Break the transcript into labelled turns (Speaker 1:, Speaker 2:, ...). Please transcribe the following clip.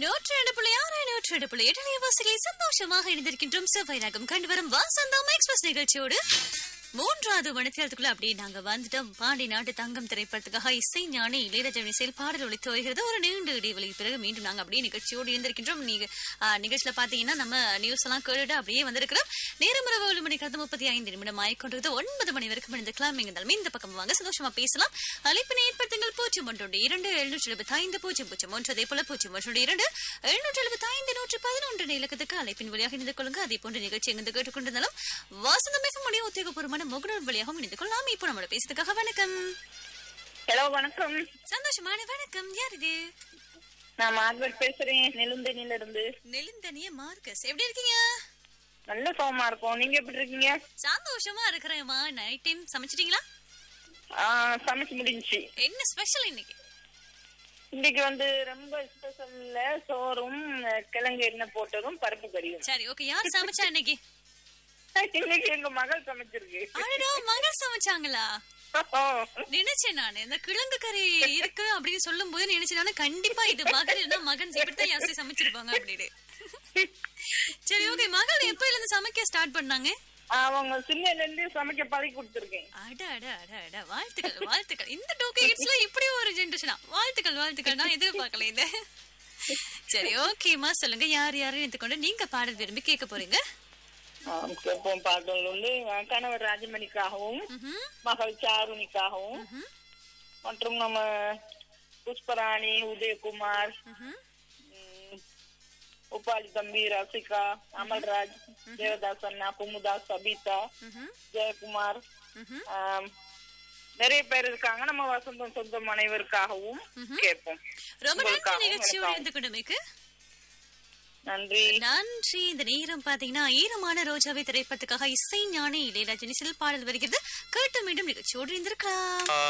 Speaker 1: நூற்றி ரெண்டு புள்ளி ஆறு நூற்றி ரெண்டு புள்ளி எட்டு வாசிகளில் சந்தோஷமாக இணைந்திருக்கின்றோம் செவ்வாய் ரகம் கண்டு வரும் வாசந்தம் எக்ஸ்பிரஸ் நிகழ்ச்சியோடு மூன்றாவது மணித்தியாலத்துக்குள்ள அப்படியே நாங்க வந்துட்டோம் பாண்டி நாட்டு தங்கம் திரைப்படத்துக்காக இசை ஞானி இளையராஜா இசையில் பாடல் ஒழித்து வருகிறது ஒரு நீண்ட இடைவெளிக்கு பிறகு மீண்டும் நாங்க அப்படியே நிகழ்ச்சியோடு இருந்திருக்கின்றோம் நீங்க ஆ, நிகழ்ச்சியில பாத்தீங்கன்னா நம்ம நியூஸ் எல்லாம் கேட்டுட்டு அப்படியே வந்திருக்கிறோம் நேரம் இரவு ஏழு மணிக்கு அது முப்பத்தி ஐந்து நிமிடம் ஆயிக்கொண்டிருக்கிறது ஒன்பது மணி வரைக்கும் இருந்துக்கலாம் இருந்தாலும் இந்த பக்கம் வாங்க சந்தோஷமா பேசலாம் அழைப்பினை ஏற்படுத்துங்கள் பூஜ்ஜியம் ஒன்று இரண்டு எழுநூற்றி எழுபத்தி ஐந்து பூஜ்ஜியம் பூஜ்ஜியம் ஒன்று அதே போல பூஜ்ஜியம் ஒன்று இரண்டு எழுநூற்றி எழுபத்தி ஐந்து நூற்றி பதினொன்று இலக்கத்துக்கு அழைப்பின் வழியாக இணைந்து கொள்ளுங்க அதே போன்ற நிகழ்ச்சி எங்கு கேட்டுக்கொண்டிருந்தாலும் வாசந்தம் எஃப்எம் உடைய உத்தியோகபூர்வமான முகநூல் வழியாகவும் இணைந்து கொள்ளலாம் இப்போ நம்மளோட பேசுறதுக்காக வணக்கம்
Speaker 2: ஹலோ வணக்கம்
Speaker 1: சந்தோஷமான வணக்கம் யார் இது
Speaker 2: நான் மார்கரெட் பேசுறேன் நெலுந்தனில இருந்து
Speaker 1: நெலிந்தனிய மார்க்கஸ் எப்படி இருக்கீங்க
Speaker 2: நல்ல சோமா இருக்கும் நீங்க எப்படி இருக்கீங்க
Speaker 1: சந்தோஷமா இருக்கிறேம்மா நைட் டைம் சமைச்சிட்டீங்களா
Speaker 2: ஆ, சமைச்சு முடிஞ்சுச்சு
Speaker 1: என்ன ஸ்பெஷல் இன்னைக்கு
Speaker 2: இன்னைக்கு வந்து ரொம்ப ஸ்பெஷல்ல சோறும் அஹ், கிழங்கு எண்ணெய் போட்டதும் பருப்பு கறியும்
Speaker 1: சரி ஓகே யார் சமைச்சா இன்னைக்கு
Speaker 2: இன்னைக்கு எங்க மகள் சமைச்சிருக்கு
Speaker 1: அடடா மகள் சமைச்சாங்களா நினைச்சேன் நான் இந்த கிழங்கு கறி இருக்கு அப்படின்னு சொல்லும் போது நினைச்சேன் நானு, கண்டிப்பா இது மகன் இல்லைன்னா மகன் இப்படித்தான் யாசி சமைச்சிருப்பாங்க அப்படின்னு சரி ஓகே மகள் எப்ப இருந்து சமைக்க ஸ்டார்ட் பண்ணாங்க
Speaker 2: அவங்க சின்னல இருந்து சமைக்க பழகி கொடுத்துருக்கேன்
Speaker 1: அட அட அட அட வாழ்த்துக்கள் வாழ்த்துக்கள் இந்த டூ கிட்ஸ்ல இப்படி ஒரு ஜென்ரேஷனா வாழ்த்துக்கள் வாழ்த்துக்கள் நான் எதிர்பார்க்கல இது சரி ஓகேமா சொல்லுங்க யார் யாரும் எடுத்துக்கொண்டு நீங்க பாடல் விரும்பி கேட்க போறீங்க
Speaker 2: கேட்போம் பாடல் வந்து அஹ், கணவர் ராஜமணிக்காகவும்
Speaker 1: ம்ஹும்,
Speaker 2: மகள் சாருணிக்காகவும்
Speaker 1: ம்ஹும்,
Speaker 2: மற்றும் நம்ம புஷ்பராணி உதயகுமார்
Speaker 1: ம்ஹும்.
Speaker 2: ம், உப்பாலி தம்பி ரசிகா அமல்ராஜ் தேவதாஸ் அண்ணா குமுதா சபிதா
Speaker 1: ம்ஹும்,
Speaker 2: ஜெயக்குமார்
Speaker 1: ம்ஹும்.
Speaker 2: ஆம், நிறைய பேர் இருக்காங்க நம்ம வசந்தம் சொந்தம் அனைவருக்காகவும் கேட்போம்
Speaker 1: ரொம்ப நன்றி
Speaker 2: உங்களுக்காகவும்
Speaker 1: நிகழ்ச்சியோடு
Speaker 2: எனக்காகவும்.
Speaker 1: இருந்து கொண்டமைக்கு
Speaker 2: நன்றி
Speaker 1: நன்றி இந்த நேரம் பாத்தீங்கன்னா ஈரமான ரோஜாவை திரைப்படத்துக்காக இசை ஞானி இளையராஜன் சில் பாடல் வருகிறது கேட்டு மீண்டும் நிகழ்ச்சியோடு இருந்திருக்கலாம்